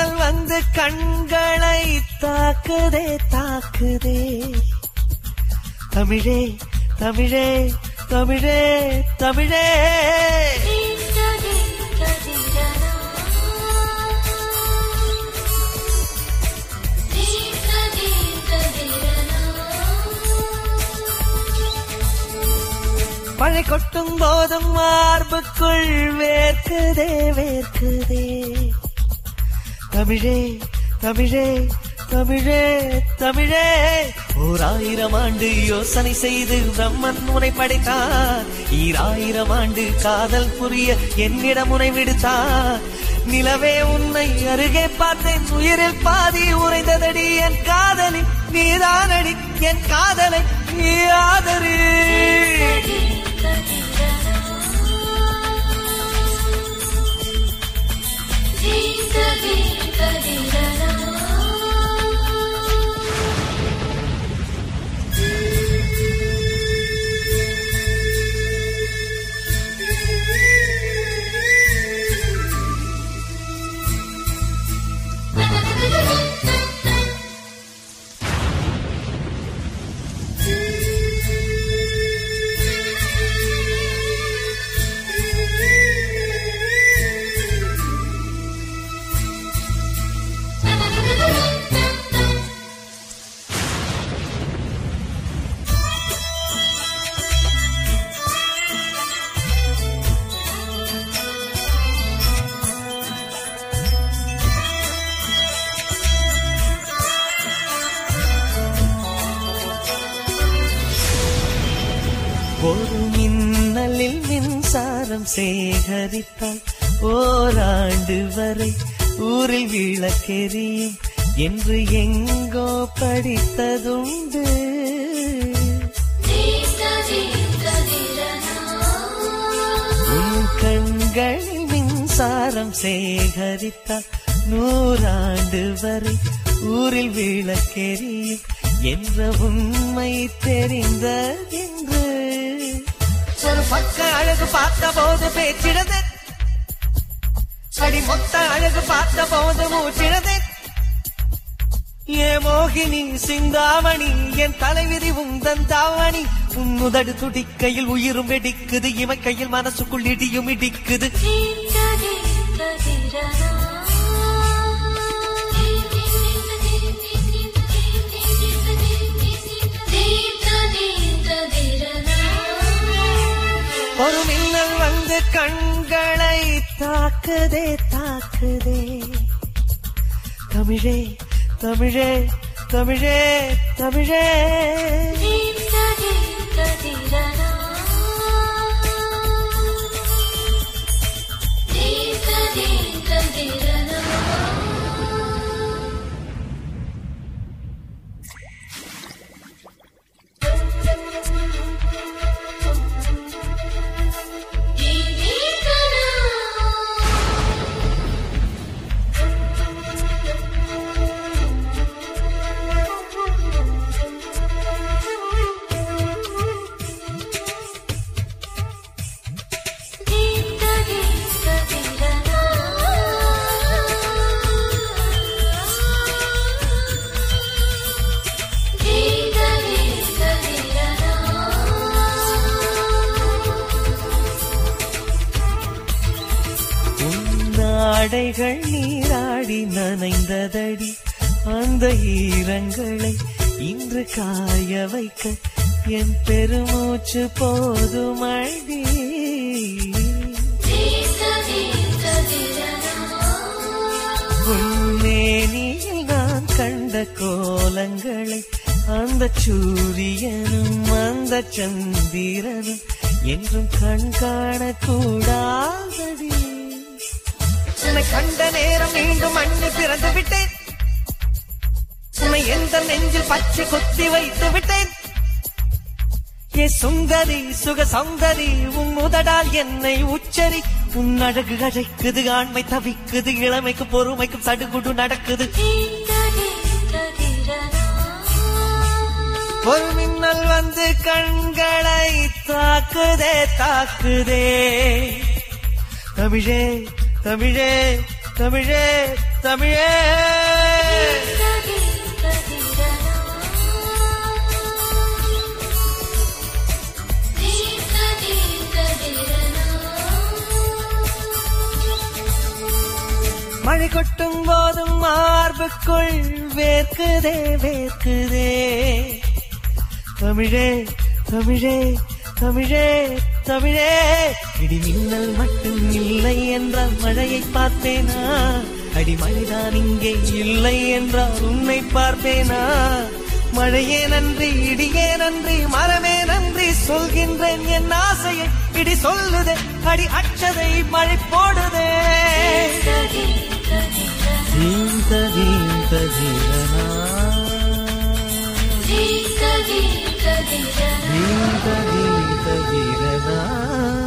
மின்னல் வந்து கண்களை தாக்குதே தாக்குதே தமிழே தமிழே தமிழே தமிழே மழை கொட்டும் போதும் மார்புக்குள் வேர்க்குதே வேர்க்குதே தமிழே தமிழே தமிழே தமிழே ஓர் ஆயிரம் ஆண்டு யோசனை செய்து பிரம்மன் முனை படைத்தார் ஈராயிரம் ஆண்டு காதல் புரிய என்னிடம் முனை விடுத்தார் நிலவே உன்னை அருகே பார்த்தேன் உயிரில் பாதி உறைந்ததடி என் காதலி நீதானடி என் காதலை நீ ஆதரி ஒரு மின்னலில் மின்சாரம் சேகரித்தால் ஓராண்டு வரை ஊரில் விளக்கெரியும் என்று எங்கோ படித்ததுண்டு உன் கண்களில் மின்சாரம் சேகரித்தால் நூறாண்டு வரை ஊரில் விளக்கெரியும் என்ற உண்மை தெரிந்ததென்று ஒரு பக்க அழகு பார்த்த போது பேச்சிடது அடி மொத்த அழகு பார்த்த போது மூச்சிடது ஏ மோகினி சிந்தாமணி என் தலைவிதி உந்தன் தாவணி உன் உதடு துடிக்கையில் உயிரும் வெடிக்குது இமை கையில் மனசுக்குள் இடியும் இடிக்குது ஒரு மின்னல் வந்து கண்களை தாக்குதே தாக்குதே தமிழே தமிழே தமிழே தமிழே உன்னாடைகள் நீராடி நனைந்ததடி அந்த ஈரங்களை இன்று காய வைக்க என் பெருமூச்சு போதுமடி உன்மேனியில் நான் கண்ட கோலங்களை அந்த சூரியனும் அந்த சந்திரனும் என்றும் கண் காணக்கூடாதடி உன்னை கண்ட நேரம் மீண்டும் மண்ணு பிறந்து விட்டேன் உன்னை எந்த நெஞ்சில் பச்சை குத்தி வைத்து விட்டேன் ஏ சுந்தரி சுக சௌந்தரி உன் உதடால் என்னை உச்சரி உன் அழகு அழைக்குது ஆண்மை தவிக்குது இளமைக்கு பொறுமைக்கும் சடுகுடு நடக்குது ஒரு மின்னல் வந்து கண்களை தாக்குதே தாக்குதே தமிழே தமிழே தமிழே தமிழே மழை கொட்டும் போதும் மார்புக்குள் வேர்க்குதே வேர்க்குதே தமிழே தமிழே தமிழே தமிழே இடி மின்னல் மட்டும் இல்லை என்றால் மழையை பார்ப்பேனா அடி மழைதான் இங்கே இல்லை என்றால் உன்னை பார்ப்பேனா மழையே நன்றி இடியே நன்றி மரமே நன்றி சொல்கின்றேன் என் ஆசையை இடி சொல்லுதே அடி அச்சதை மழை போடுதே தீந்த தீந்த ஜீவனா தீந்த தீந்த வீரனா